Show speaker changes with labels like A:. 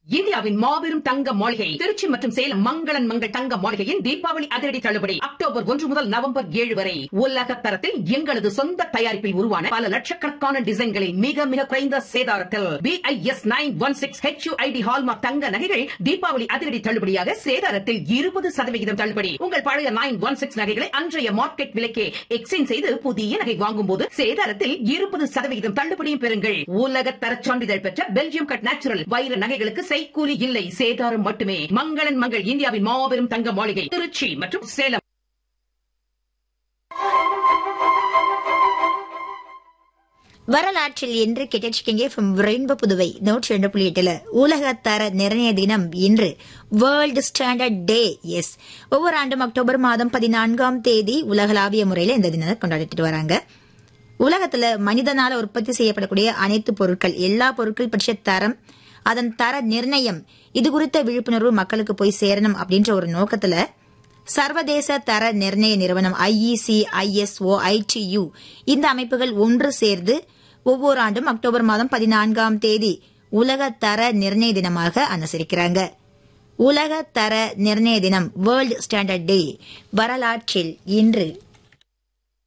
A: இந்தியாவின் மாபெரும் தங்க மாளிகை திருச்சி மற்றும் சேலம் மங்களன் மங்கள் தங்க மாளிகையின் தீபாவளி அதிரடி தள்ளுபடி அக்டோபர் ஒன்று முதல் நவம்பர் ஏழு வரை உலக தரத்தில் எங்களது சொந்த தயாரிப்பில் உருவான பல லட்சக்கணக்கான டிசைன்களை மிக மிக குறைந்த சேதாரத்தில் BIS nine one six HUID hallmark தங்க நகைகள் தீபாவளி அதிரடி தள்ளுபடியாக சேதாரத்தில் இருபது சதவிகிதம் தள்ளுபடி உங்கள் பழைய நைன் ஒன் சிக்ஸ் நகைகளை அன்றைய மார்க்கெட் விலைக்கே எக்ஸ்சேஞ்ச் செய்து புதிய நகை வாங்கும் போது சேதாரத்தில் இருபது சதவிகிதம் தள்ளுபடியும் பெறுங்கள் உலக தர சான்றிதழ் பெற்ற பெல்ஜியம் கட் நேச்சுரல் வைர நகைகளுக்கு செய்கூலி இல்லை சேதாரம் மட்டுமே மங்களன் மங்கள் இந்தியாவின் மாபெரும் தங்க மாளிகை திருச்சி மற்றும் சேலம்
B: வரலாற்றில் இன்று கேட்டிருக்கீங்க ஃப்ரம் ரெயின்போ புதுவை நூற்றி ரெண்டு புள்ளி எட்டுல உலக தர நிர்ணய தினம் இன்று வேர்ல்டு ஸ்டாண்டர்ட் டே எஸ் ஒவ்வொரு ஆண்டும் அக்டோபர் மாதம் பதினான்காம் தேதி உலகளாவிய முறையில இந்த தினத்தை கொண்டாடிட்டு வராங்க உலகத்துல மனிதனால உற்பத்தி செய்யப்படக்கூடிய அனைத்து பொருட்கள் எல்லா பொருட்கள் பற்றிய தரம் அதன் தர நிர்ணயம் இது குறித்த விழிப்புணர்வு மக்களுக்கு போய் சேரணும் அப்படின்ற ஒரு நோக்கத்துல சர்வதேச தர நிர்ணய நிறுவனம் ஐஇசி ஐஎஸ்ஓ ஐடியு இந்த அமைப்புகள் ஒன்று சேர்ந்து ஒவ்வொரு ஆண்டும் அக்டோபர் மாதம் பதினான்காம் தேதி உலக தர நிர்ணய தினமாக அனுசரிக்கிறாங்க உலக தர நிர்ணய தினம் வேர்ல்ட் ஸ்டாண்டர்ட் டே வரலாற்றில் இன்று